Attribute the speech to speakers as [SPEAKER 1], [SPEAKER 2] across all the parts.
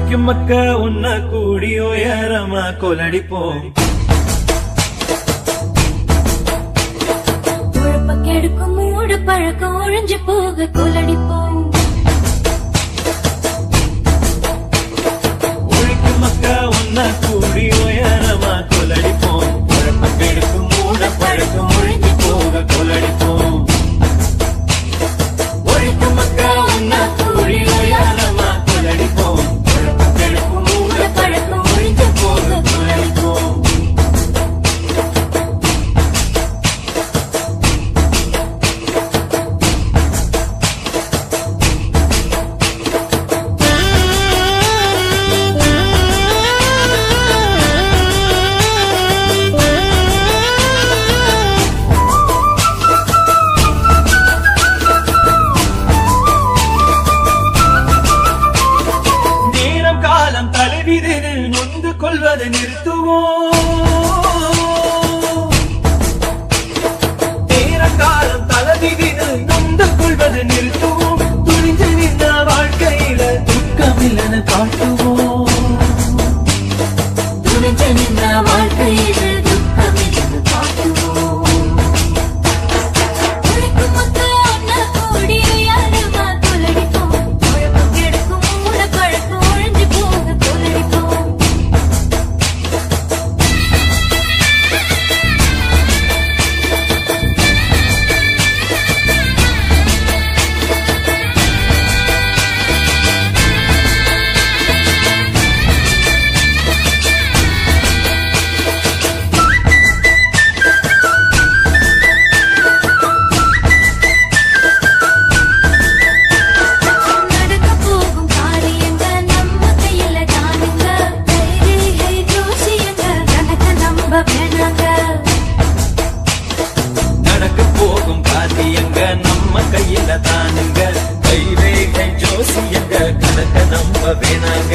[SPEAKER 1] உழைக்கும் மக்க உன்ன கூடி உயரமா கொலடிப்போம்
[SPEAKER 2] உழப்ப கெடுக்கும் மூடு பழக்கம் ஒழிஞ்சு போக கொலடிப்போம்
[SPEAKER 1] உழைக்கும் மக்க உன்ன கூடி உயரமா கொலடிப்போம் உழைப்பு கெடுக்கும் மூட பழக்கம் ஒழிஞ்சு போக கொலடிப்போம் உழைக்கும் மக்க உன்ன கூடி உயரமா கொலடிப்போம் உழைப்பு கெடுக்கும் மூட பழக்கம் ஒழிஞ்சு போக கொலடிப்போம் நேரம் காலம் தலைவிதிரு நொந்து கொள்வதை நிறுத்துவோம் நேரம் காலம் தலைவிதிரு நொந்து கொள்வதை நிறுத்துவோம் துணிஞ்சு நின்ற வாழ்க்கையில துக்கமில்லன காட்டுவோம்
[SPEAKER 2] துணிஞ்சு நின்ற வாழ்க்கையில் துக்கமில்லை காட்டுவோம் உழைக்கும் மக்கள் ஒன்னா கூடி உயரமா கொலடிப்போம் உழப்ப கெடுக்கும் மூடு பழக்கம் ஒழிஞ்சு போக கொலடிப்போம் நடக்க போகும் காரியங்க நம்ம கையில தானுங்க கைரேகை ஜோசியங்க கணக்க நம்ப வேணாங்க
[SPEAKER 1] நடக்க போகும் காரியங்க நம்ம கையில தானுங்க கைரேகை ஜோசியங்க கணக்க நம்ப வேணாங்க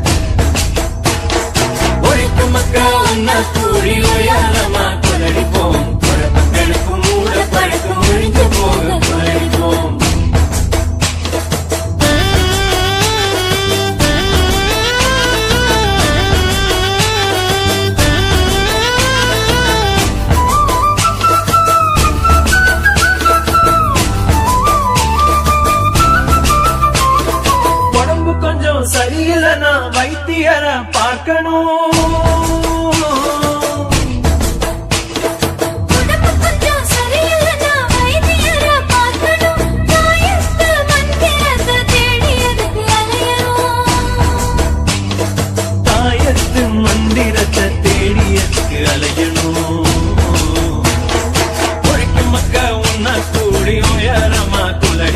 [SPEAKER 1] ஒழிக்கும் மக்கா ஒன்னா கூடி உயரமா கொலடிப்போம் குழப்பங்களுக்கும் மூட பழக்கம் ஒழிஞ்சு போக கொலடிப்போம் உடம்பு கொஞ்சம் சரியில்லைன்னா வைத்தியர பார்க்கணும்
[SPEAKER 2] உடம்பு கொஞ்சம் சரியில்லைன்னா வைத்தியரை பார்க்கணும் தாயத்து மந்திரத்தை தேடி அதுக்கு அலையணும்
[SPEAKER 1] தாயத்து மந்திரத்தை தேடியதுக்கு அலையணும் ஒழிக்கும் மக்க உன்ன கூடி உயரமா குலை